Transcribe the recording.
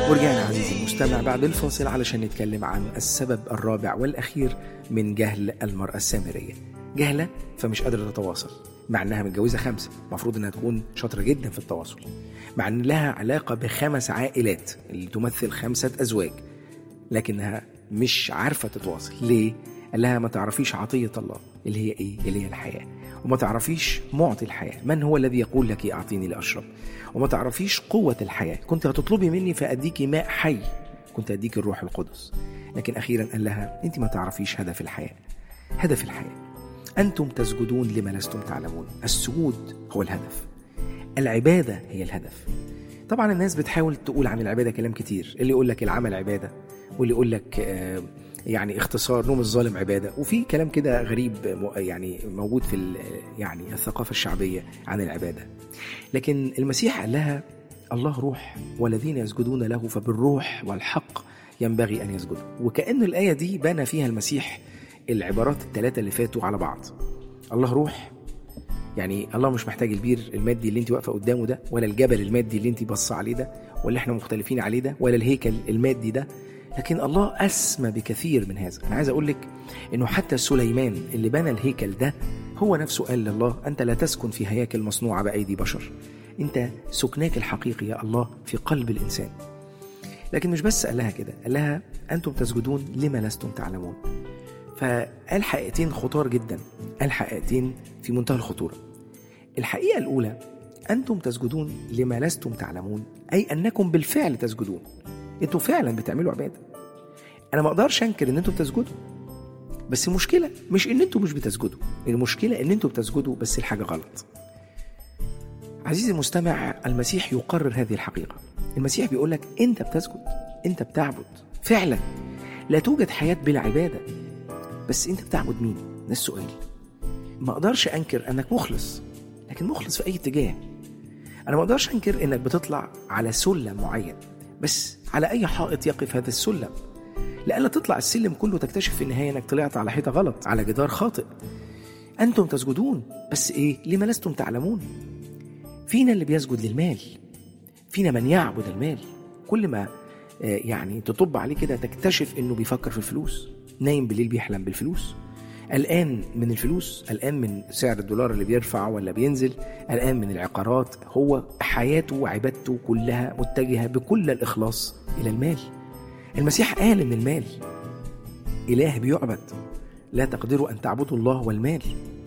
ورجعنا عزيزي المستمع بعد الفاصل علشان نتكلم عن السبب الرابع والأخير من جهل المرأة السامرية جهلة فمش قادرة تتواصل مع انها متجوزة خمسة المفروض انها تكون شاطرة جدا في التواصل مع ان لها علاقة بخمس عائلات اللي تمثل خمسة أزواج لكنها مش عارفة تتواصل ليه؟ قال لها ما تعرفيش عطية الله اللي هي ايه؟ اللي هي الحياة وما تعرفيش معطي الحياة من هو الذي يقول لك أعطيني لأشرب وما تعرفيش قوة الحياة كنت هتطلبي مني فأديكي ماء حي كنت أديك الروح القدس لكن أخيرا قال لها أنت ما تعرفيش هدف الحياة هدف الحياة أنتم تسجدون لما لستم تعلمون السجود هو الهدف العبادة هي الهدف طبعا الناس بتحاول تقول عن العبادة كلام كتير اللي يقول لك العمل عبادة واللي يقول لك آه يعني اختصار نوم الظالم عباده وفي كلام كده غريب يعني موجود في يعني الثقافه الشعبيه عن العباده لكن المسيح قال لها الله روح والذين يسجدون له فبالروح والحق ينبغي ان يسجدوا وكأن الايه دي بنى فيها المسيح العبارات الثلاثه اللي فاتوا على بعض الله روح يعني الله مش محتاج البير المادي اللي انت واقفه قدامه ده ولا الجبل المادي اللي انت بص عليه ده ولا احنا مختلفين عليه ده ولا الهيكل المادي ده لكن الله أسمى بكثير من هذا أنا عايز أقول لك أنه حتى سليمان اللي بنى الهيكل ده هو نفسه قال لله أنت لا تسكن في هياكل مصنوعة بأيدي بشر أنت سكناك الحقيقي يا الله في قلب الإنسان لكن مش بس قال لها كده قال لها أنتم تسجدون لما لستم تعلمون فقال حقيقتين خطار جدا قال حقيقتين في منتهى الخطورة الحقيقة الأولى أنتم تسجدون لما لستم تعلمون أي أنكم بالفعل تسجدون انتوا فعلا بتعملوا عباده انا ما اقدرش انكر ان انتوا بتسجدوا بس المشكله مش ان انتوا مش بتسجدوا المشكله ان انتوا بتسجدوا بس الحاجه غلط عزيزي المستمع المسيح يقرر هذه الحقيقه المسيح بيقول لك انت بتسجد انت بتعبد فعلا لا توجد حياه بلا عباده بس انت بتعبد مين ده السؤال ما اقدرش انكر انك مخلص لكن مخلص في اي اتجاه انا ما اقدرش انكر انك بتطلع على سلم معين بس على أي حائط يقف هذا السلم لألا تطلع السلم كله تكتشف في النهاية أنك طلعت على حيطة غلط على جدار خاطئ أنتم تسجدون بس إيه لما لستم تعلمون فينا اللي بيسجد للمال فينا من يعبد المال كل ما يعني تطب عليه كده تكتشف انه بيفكر في الفلوس نايم بالليل بيحلم بالفلوس قلقان من الفلوس قلقان من سعر الدولار اللي بيرفع ولا بينزل قلقان من العقارات هو حياته وعبادته كلها متجهة بكل الإخلاص إلى المال المسيح قال إن المال إله بيعبد لا تقدروا أن تعبدوا الله والمال